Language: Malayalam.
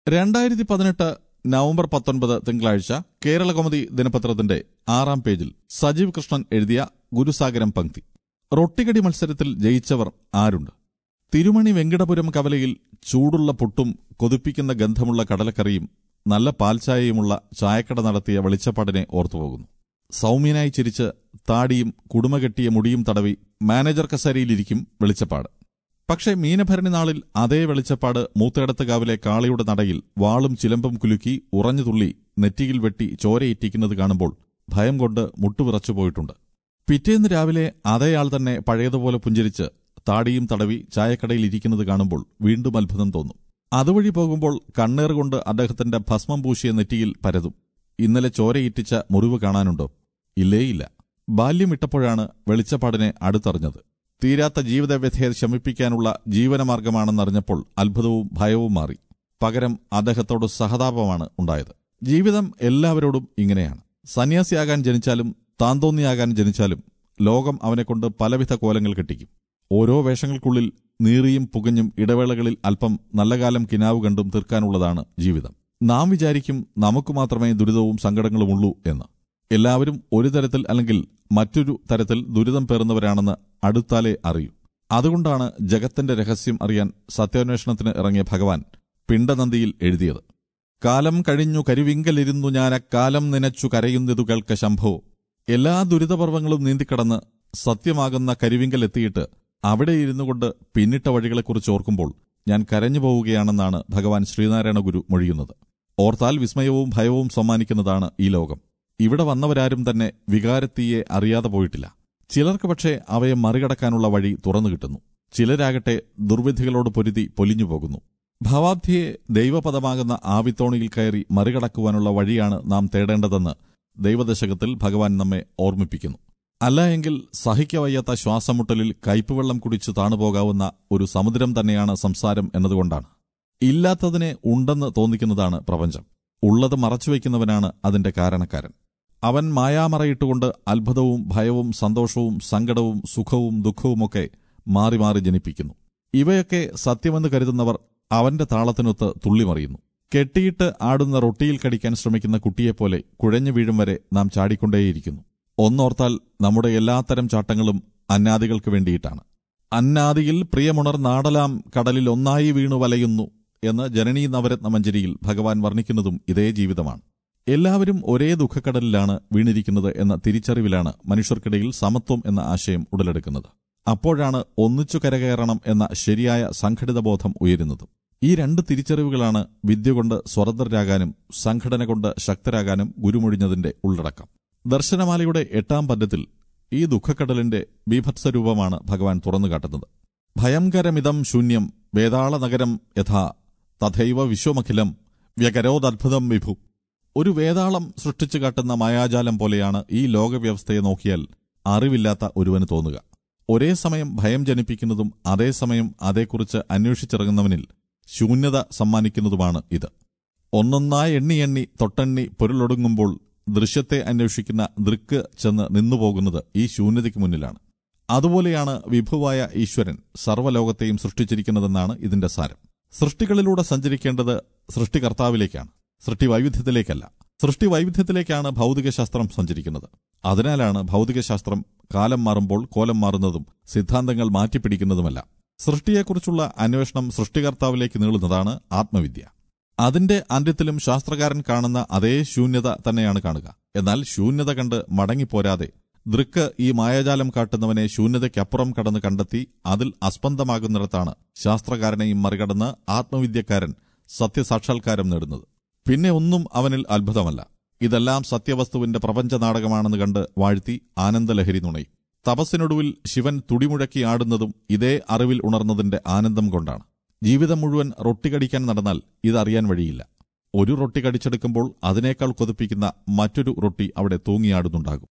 രണ്ടായിരത്തി പതിനെട്ട് നവംബർ പത്തൊൻപത് തിങ്കളാഴ്ച കേരള കൗമുദി ദിനപത്രത്തിന്റെ ആറാം പേജിൽ സജീവ് കൃഷ്ണൻ എഴുതിയ ഗുരുസാഗരം പങ്ക്തി റൊട്ടികടി മത്സരത്തിൽ ജയിച്ചവർ ആരുണ്ട് തിരുമണി വെങ്കിടപുരം കവലയിൽ ചൂടുള്ള പുട്ടും കൊതിപ്പിക്കുന്ന ഗന്ധമുള്ള കടലക്കറിയും നല്ല പാൽച്ചായയുമുള്ള ചായക്കട നടത്തിയ വെളിച്ചപ്പാടിനെ ഓർത്തുപോകുന്നു സൗമ്യനായി ചിരിച്ച് താടിയും കുടുമകെട്ടിയ മുടിയും തടവി മാനേജർ കസേരയിലിരിക്കും വെളിച്ചപ്പാട് പക്ഷേ മീനഭരണി നാളിൽ അതേ വെളിച്ചപ്പാട് മൂത്തേടത്തുകാവിലെ കാളിയുടെ നടയിൽ വാളും ചിലമ്പും കുലുക്കി ഉറഞ്ഞു തുള്ളി നെറ്റിയിൽ വെട്ടി ചോരയിറ്റിക്കുന്നത് കാണുമ്പോൾ ഭയം കൊണ്ട് മുട്ടുവിറച്ചു പോയിട്ടുണ്ട് പിറ്റേന്ന് രാവിലെ അതേയാൾ തന്നെ പഴയതുപോലെ പുഞ്ചിരിച്ച് താടിയും തടവി ചായക്കടയിൽ ഇരിക്കുന്നത് കാണുമ്പോൾ വീണ്ടും അത്ഭുതം തോന്നും അതുവഴി പോകുമ്പോൾ കണ്ണേർ കൊണ്ട് അദ്ദേഹത്തിന്റെ ഭസ്മം പൂശിയ നെറ്റിയിൽ പരതും ഇന്നലെ ചോരയിറ്റിച്ച മുറിവ് കാണാനുണ്ടോ ഇല്ലേയില്ല ബാല്യം ഇട്ടപ്പോഴാണ് വെളിച്ചപ്പാടിനെ അടുത്തറിഞ്ഞത് തീരാത്ത ജീവിതവ്യഥയെ ശമിപ്പിക്കാനുള്ള ജീവനമാർഗമാണെന്നറിഞ്ഞപ്പോൾ അത്ഭുതവും ഭയവും മാറി പകരം അദ്ദേഹത്തോട് സഹതാപമാണ് ഉണ്ടായത് ജീവിതം എല്ലാവരോടും ഇങ്ങനെയാണ് സന്യാസിയാകാൻ ജനിച്ചാലും താന്തോന്നിയാകാൻ ജനിച്ചാലും ലോകം അവനെക്കൊണ്ട് പലവിധ കോലങ്ങൾ കെട്ടിക്കും ഓരോ വേഷങ്ങൾക്കുള്ളിൽ നീറിയും പുകഞ്ഞും ഇടവേളകളിൽ അല്പം നല്ല കാലം കിനാവ് കണ്ടും തീർക്കാനുള്ളതാണ് ജീവിതം നാം വിചാരിക്കും നമുക്ക് മാത്രമേ ദുരിതവും സങ്കടങ്ങളുമുള്ളൂ എന്ന് എല്ലാവരും ഒരു തരത്തിൽ അല്ലെങ്കിൽ മറ്റൊരു തരത്തിൽ ദുരിതം പേറുന്നവരാണെന്ന് അടുത്താലേ അറിയൂ അതുകൊണ്ടാണ് ജഗത്തിന്റെ രഹസ്യം അറിയാൻ സത്യാന്വേഷണത്തിന് ഇറങ്ങിയ ഭഗവാൻ പിണ്ടനന്ദിയിൽ എഴുതിയത് കാലം കഴിഞ്ഞു കരുവിങ്കലിരുന്നു ഞാൻ അക്കാലം നനച്ചു കരയുന്നതു കേൾക്ക ശംഭോ എല്ലാ ദുരിതപർവങ്ങളും നീന്തിക്കടന്ന് സത്യമാകുന്ന കരിവിങ്കൽ എത്തിയിട്ട് അവിടെ ഇരുന്നു കൊണ്ട് പിന്നിട്ട വഴികളെക്കുറിച്ച് ഓർക്കുമ്പോൾ ഞാൻ കരഞ്ഞു പോവുകയാണെന്നാണ് ഭഗവാൻ ശ്രീനാരായണ ഗുരു മൊഴിയുന്നത് ഓർത്താൽ വിസ്മയവും ഭയവും സമ്മാനിക്കുന്നതാണ് ഈ ലോകം ഇവിടെ വന്നവരാരും തന്നെ വികാരത്തീയെ അറിയാതെ പോയിട്ടില്ല ചിലർക്ക് പക്ഷേ അവയെ മറികടക്കാനുള്ള വഴി തുറന്നു കിട്ടുന്നു ചിലരാകട്ടെ ദുർവിധികളോട് പൊരുതി പൊലിഞ്ഞു പോകുന്നു ഭവാബ്ധിയെ ദൈവപദമാകുന്ന ആവിത്തോണിയിൽ കയറി മറികടക്കുവാനുള്ള വഴിയാണ് നാം തേടേണ്ടതെന്ന് ദൈവദശകത്തിൽ ഭഗവാൻ നമ്മെ ഓർമ്മിപ്പിക്കുന്നു അല്ല എങ്കിൽ സഹിക്കവയ്യാത്ത ശ്വാസമുട്ടലിൽ കയ്പുവെള്ളം കുടിച്ചു താണുപോകാവുന്ന ഒരു സമുദ്രം തന്നെയാണ് സംസാരം എന്നതുകൊണ്ടാണ് ഇല്ലാത്തതിനെ ഉണ്ടെന്ന് തോന്നിക്കുന്നതാണ് പ്രപഞ്ചം ഉള്ളത് മറച്ചുവെക്കുന്നവനാണ് അതിന്റെ കാരണക്കാരൻ അവൻ മായാമറയിട്ടുകൊണ്ട് അത്ഭുതവും ഭയവും സന്തോഷവും സങ്കടവും സുഖവും ദുഃഖവുമൊക്കെ മാറി മാറി ജനിപ്പിക്കുന്നു ഇവയൊക്കെ സത്യമെന്ന് കരുതുന്നവർ അവന്റെ താളത്തിനൊത്ത് തുള്ളിമറിയുന്നു കെട്ടിയിട്ട് ആടുന്ന റൊട്ടിയിൽ കടിക്കാൻ ശ്രമിക്കുന്ന കുട്ടിയെപ്പോലെ കുഴഞ്ഞു വീഴും വരെ നാം ചാടിക്കൊണ്ടേയിരിക്കുന്നു ഒന്നോർത്താൽ നമ്മുടെ എല്ലാത്തരം ചാട്ടങ്ങളും അന്നാദികൾക്ക് വേണ്ടിയിട്ടാണ് അന്നാദിയിൽ പ്രിയമുണർ നാടലാം കടലിൽ ഒന്നായി വീണു വലയുന്നു എന്ന് ജനനീ നവരത്ന മഞ്ജരിയിൽ ഭഗവാൻ വർണ്ണിക്കുന്നതും ഇതേ ജീവിതമാണ് എല്ലാവരും ഒരേ ദുഃഖക്കടലിലാണ് വീണിരിക്കുന്നത് എന്ന തിരിച്ചറിവിലാണ് മനുഷ്യർക്കിടയിൽ സമത്വം എന്ന ആശയം ഉടലെടുക്കുന്നത് അപ്പോഴാണ് ഒന്നിച്ചു കരകയറണം എന്ന ശരിയായ സംഘടിത ബോധം ഉയരുന്നത് ഈ രണ്ട് തിരിച്ചറിവുകളാണ് വിദ്യ കൊണ്ട് സ്വതന്ത്രരാകാനും സംഘടന കൊണ്ട് ശക്തരാകാനും ഗുരുമൊഴിഞ്ഞതിന്റെ ഉള്ളടക്കം ദർശനമാലയുടെ എട്ടാം പദ്യത്തിൽ ഈ ദുഃഖക്കടലിന്റെ ബീഭത്സരൂപമാണ് ഭഗവാൻ തുറന്നുകാട്ടുന്നത് ഭയങ്കരമിതം ശൂന്യം വേതാള നഗരം യഥാ തഥൈവ വിശ്വമഖിലം വ്യകരോദത്ഭുതം വിഭു ഒരു വേതാളം സൃഷ്ടിച്ചു കാട്ടുന്ന മായാജാലം പോലെയാണ് ഈ ലോകവ്യവസ്ഥയെ നോക്കിയാൽ അറിവില്ലാത്ത ഒരുവന് തോന്നുക ഒരേ സമയം ഭയം ജനിപ്പിക്കുന്നതും അതേസമയം അതേക്കുറിച്ച് അന്വേഷിച്ചിറങ്ങുന്നവനിൽ ശൂന്യത സമ്മാനിക്കുന്നതുമാണ് ഇത് ഒന്നൊന്നായി എണ്ണി എണ്ണി തൊട്ടെണ്ണി പൊരുളൊടുങ്ങുമ്പോൾ ദൃശ്യത്തെ അന്വേഷിക്കുന്ന ദൃക്ക് ചെന്ന് നിന്നുപോകുന്നത് ഈ ശൂന്യതയ്ക്ക് മുന്നിലാണ് അതുപോലെയാണ് വിഭുവായ ഈശ്വരൻ സർവ്വലോകത്തെയും സൃഷ്ടിച്ചിരിക്കുന്നതെന്നാണ് ഇതിന്റെ സാരം സൃഷ്ടികളിലൂടെ സഞ്ചരിക്കേണ്ടത് സൃഷ്ടികർത്താവിലേക്കാണ് സൃഷ്ടി വൈവിധ്യത്തിലേക്കല്ല സൃഷ്ടി വൈവിധ്യത്തിലേക്കാണ് ഭൗതികശാസ്ത്രം സഞ്ചരിക്കുന്നത് അതിനാലാണ് ഭൗതികശാസ്ത്രം കാലം മാറുമ്പോൾ കോലം മാറുന്നതും സിദ്ധാന്തങ്ങൾ മാറ്റിപ്പിടിക്കുന്നതുമല്ല സൃഷ്ടിയെക്കുറിച്ചുള്ള അന്വേഷണം സൃഷ്ടികർത്താവിലേക്ക് നീളുന്നതാണ് ആത്മവിദ്യ അതിന്റെ അന്ത്യത്തിലും ശാസ്ത്രകാരൻ കാണുന്ന അതേ ശൂന്യത തന്നെയാണ് കാണുക എന്നാൽ ശൂന്യത കണ്ട് മടങ്ങിപ്പോരാതെ ദൃക്ക് ഈ മായാജാലം കാട്ടുന്നവനെ ശൂന്യതയ്ക്കപ്പുറം കടന്ന് കണ്ടെത്തി അതിൽ അസ്പന്ദമാകുന്നിടത്താണ് ശാസ്ത്രകാരനെയും മറികടന്ന് ആത്മവിദ്യക്കാരൻ സത്യസാക്ഷാത്കാരം നേടുന്നത് പിന്നെ ഒന്നും അവനിൽ അത്ഭുതമല്ല ഇതെല്ലാം സത്യവസ്തുവിന്റെ പ്രപഞ്ച നാടകമാണെന്ന് കണ്ട് വാഴ്ത്തി ആനന്ദലഹരി നുണയും തപസ്സിനൊടുവിൽ ശിവൻ തുടിമുഴക്കി ആടുന്നതും ഇതേ അറിവിൽ ഉണർന്നതിന്റെ ആനന്ദം കൊണ്ടാണ് ജീവിതം മുഴുവൻ റൊട്ടി കടിക്കാൻ നടന്നാൽ ഇതറിയാൻ വഴിയില്ല ഒരു റൊട്ടി കടിച്ചെടുക്കുമ്പോൾ അതിനേക്കാൾ കൊതിപ്പിക്കുന്ന മറ്റൊരു റൊട്ടി അവിടെ തൂങ്ങിയാടുന്നുണ്ടാകും